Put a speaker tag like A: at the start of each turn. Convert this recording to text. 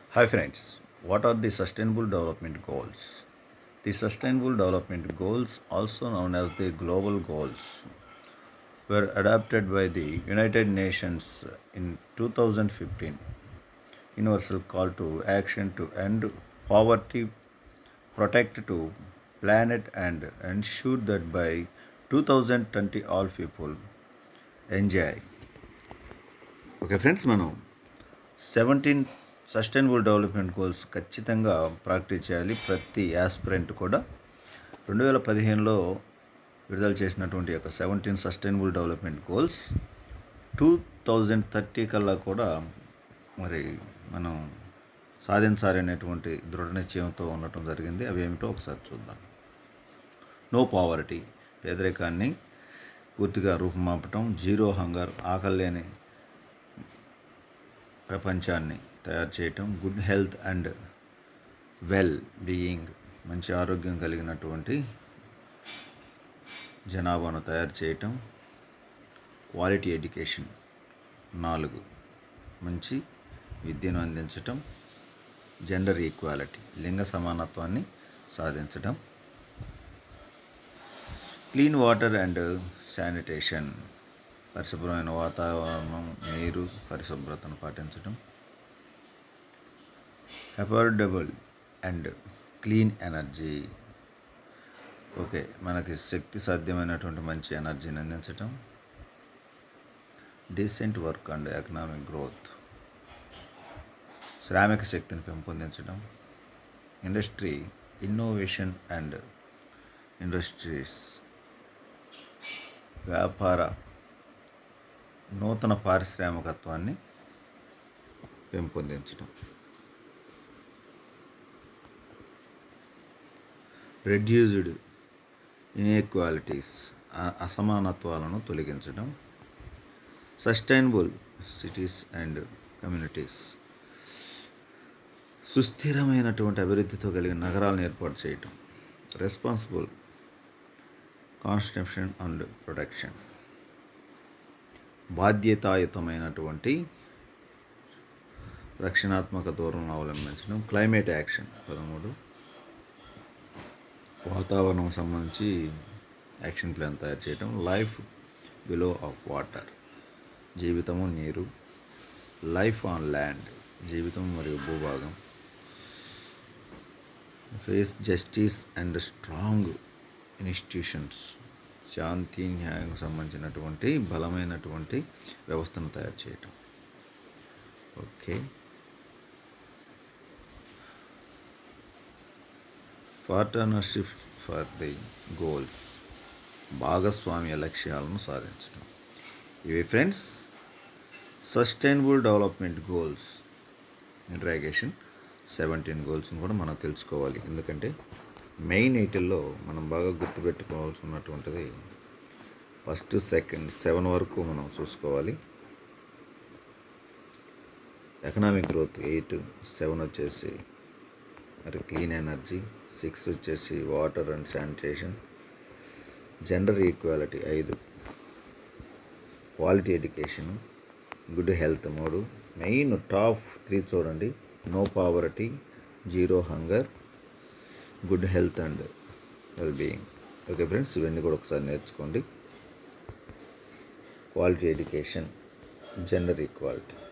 A: Hi friends, what are the Sustainable Development Goals? The Sustainable Development Goals, also known as the Global Goals, were adopted by the United Nations in 2015. Universal call to action to end poverty, protect to planet and ensure that by 2020 all people enjoy okay friends మనం seventeen sustainable development goals ఖచ్చితంగా practice చేయాలి ప్రతి aspirant కూడా రెండు వేల పదిహేనులో విడుదల చేసినటువంటి యొక్క seventeen sustainable development goals two thousand thirty కల్లా కూడా మరి మనం సాధించాలనేటువంటి దృఢ నిశ్చయంతో ఉండటం జరిగింది అవి ఏమిటో ఒకసారి చూద్దాం నో పావర్టీ పేదరికాన్ని పూర్తిగా రూపుమాపటం జీరో హంగర్ ఆకలి లేని ప్రపంచాన్ని తయారు చేయటం good health and well being మంచి ఆరోగ్యం కలిగినటువంటి జనాభాను తయారు చేయటం క్వాలిటీ ఎడ్యుకేషన్ నాలుగు మంచి విద్యను అందించటం జెండర్ ఈక్వాలిటీ లింగ సమానత్వాన్ని సాధించటం క్లీన్ వాటర్ అండ్ శానిటేషన్ పరిశుభ్రమైన వాతావరణం నీరు పరిశుభ్రతను పాటించడం affordable and clean energy okay మనకి శక్తి సాధ్యమైనటువంటి మంచి ఎనర్జీని అందించటం decent work and economic growth శ్రామిక శక్తిని పెంపొందించడం ఇండస్ట్రీ ఇన్నోవేషన్ అండ్ ఇండస్ట్రీస్ వ్యాపార నూతన పారిశ్రామికత్వాన్ని పెంపొందించడం రెడ్యూస్డ్ ఇన్ఈక్వాలిటీస్ అసమానత్వాలను తొలగించడం సస్టైనబుల్ సిటీస్ అండ్ కమ్యూనిటీస్ సుస్థిరమైనటువంటి అభివృద్ధితో కలిగిన నగరాలను ఏర్పాటు చేయటం రెస్పాన్సిబుల్ కాన్స్ట్రక్షన్ అండ్ ప్రొటెక్షన్ బాధ్యతాయుతమైనటువంటి రక్షణాత్మక ధోరణులను అవలంబించడం క్లైమేట్ యాక్షన్ పదమూడు వాతావరణం సంబంధించి యాక్షన్ ప్లాన్ తయారు చేయడం లైఫ్ బిలో ఆఫ్ వాటర్ జీవితము నీరు లైఫ్ ఆన్ ల్యాండ్ జీవితం మరియు భూభాగం peace justice and strong institutions శాంతి న్యాయం సంబంధించినటువంటి బలమైనటువంటి వ్యవస్థను తయారు చేయటం okay partnership for the goals భాగస్వామ్య లక్ష్యాలను సాధించడం ఇవి ఫ్రెండ్స్ సస్టైనబుల్ డెవలప్మెంట్ గోల్స్ ఇంట్రాగేషన్ సెవెంటీన్ గోల్స్ని కూడా మనం తెలుసుకోవాలి ఎందుకంటే మెయిన్ ఎయిటిల్లో మనం బాగా గుర్తుపెట్టుకోవాల్సి ఉన్నటువంటిది ఫస్ట్ సెకండ్ సెవెన్ వరకు మనం చూసుకోవాలి ఎకనామిక్ గ్రోత్ ఎయిట్ సెవెన్ వచ్చేసి మరి క్లీన్ ఎనర్జీ సిక్స్ వచ్చేసి water and sanitation gender equality ఐదు క్వాలిటీ ఎడ్యుకేషన్ గుడ్ హెల్త్ మూడు మెయిన్ టాప్ త్రీ చూడండి no poverty zero hunger good health and well being okay friends ఇవన్నీ కూడా ఒకసారి నేర్చుకోండి క్వాలిటీ ఎడ్యుకేషన్ జెండర్ ఈక్వాలిటీ